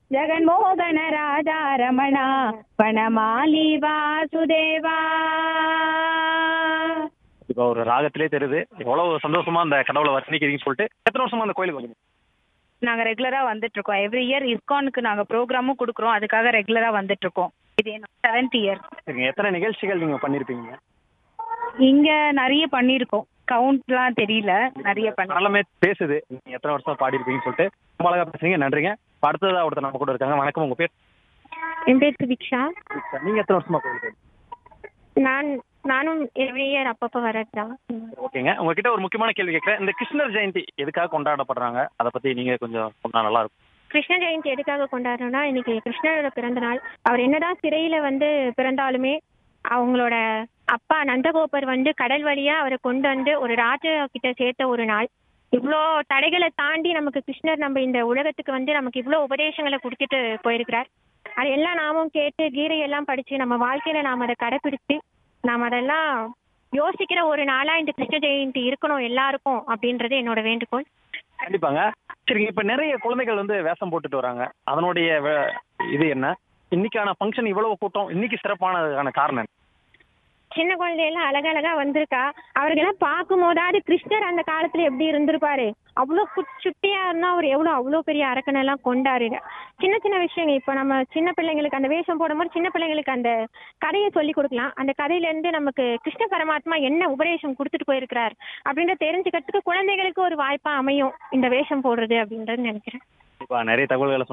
ஜெகன்மோகன ராஜா ரமணா வனமாலி வாசுதேவா இப்போ ஒரு ராகத்திலே தெரியுது எவ்வளவு சந்தோஷமா அந்த கடவுளை வர்ணிக்கிறீங்கன்னு சொல்லிட்டு எத்தனை வருஷமா அந்த கோயிலுக்கு வந்து நாங்க ரெகுலரா வந்துட்டு இருக்கோம் எவ்ரி இயர் இஸ்கானுக்கு நாங்க ப்ரோக்ராமும் கொடுக்குறோம் அதுக்காக ரெகுலரா வந்துட்டு இருக்கோம் இது என்னோட செவன்த் இயர் சரிங்க எத்தனை நிகழ்ச்சிகள் நீங்க பண்ணிருப்பீங்க இங்க நிறைய பண்ணிருக்கோம் கவுண்ட்லாம் தெரியல நிறைய பண்ண நல்லமே பேசுது நீங்க எத்தனை வருஷமா பாடிருப்பீங்கன்னு சொல்லிட்டு ரொம்ப அழகா பேசுறீங்க நன்றிங்க இப்ப அடுத்ததா ஒருத்தர் நம்ம கூட இருக்காங்க வணக்கம் உங்க பேர் என் பேர் சுபிக்ஷா நீங்க எத்தனை வருஷமா கோயிலுக்கு நான் நானும் எவ்ரி இயர் அப்பப்போ வரது தான் ஓகேங்க உங்ககிட்ட ஒரு முக்கியமான கேள்வி கேட்கிறேன் இந்த கிருஷ்ணர் ஜெயந்தி எதுக்காக கொண்டாடப்படுறாங்க அதை பத்தி நீங்க கொஞ்சம் சொன்னா நல்லா இருக்கும் கிருஷ்ண ஜெயந்தி எதுக்காக கொண்டாடுறோம்னா இன்னைக்கு கிருஷ்ணரோட பிறந்த நாள் அவர் என்னதான் சிறையில வந்து பிறந்தாலுமே அவங்களோட அப்பா நந்தகோபர் வந்து கடல் வழியா அவரை கொண்டு வந்து ஒரு ராஜா கிட்ட சேர்த்த ஒரு நாள் இவ்வளோ தடைகளை தாண்டி நமக்கு கிருஷ்ணர் நம்ம இந்த உலகத்துக்கு வந்து நமக்கு இவ்வளோ உபதேசங்களை கொடுத்துட்டு போயிருக்கிறார் அது எல்லாம் நாமும் கேட்டு கீதையெல்லாம் படிச்சு நம்ம வாழ்க்கையில நாம் அதை கடைபிடிச்சு நாம் அதெல்லாம் யோசிக்கிற ஒரு நாளா இந்த கிருஷ்ண ஜெயந்தி இருக்கணும் எல்லாருக்கும் அப்படின்றது என்னோட வேண்டுகோள் கண்டிப்பாங்க சரிங்க இப்ப நிறைய குழந்தைகள் வந்து வேஷம் போட்டுட்டு வராங்க அதனுடைய வே- இது என்ன இன்னைக்கான ஃபங்க்ஷன் இவ்வளவு கூட்டம் இன்னைக்கு சிறப்பானதுக்கான காரணம் என்ன? சின்ன குழந்தையெல்லாம் அழகழகா வந்திருக்கா அவர்களெல்லாம் பார்க்கும் போதாவது கிருஷ்ணர் அந்த காலத்துல எப்படி இருந்திருப்பாரு அவ்வளோ குட் சுட்டியா இருந்தா அவர் எவ்வளோ அவ்வளோ பெரிய அரக்கனை எல்லாம் கொண்டாரு சின்ன சின்ன விஷயங்கள் இப்போ நம்ம சின்ன பிள்ளைங்களுக்கு அந்த வேஷம் போடும்போது சின்ன பிள்ளைங்களுக்கு அந்த கதையை சொல்லி கொடுக்கலாம் அந்த கதையில இருந்து நமக்கு கிருஷ்ண பரமாத்மா என்ன உபதேசம் கொடுத்துட்டு போயிருக்கிறார் அப்படின்றத தெரிஞ்சுக்கிறதுக்கு குழந்தைகளுக்கு ஒரு வாய்ப்பா அமையும் இந்த வேஷம் போடுறது அப்படின்றது நினைக்கிறேன் இப்ப நிறைய தகவல்களை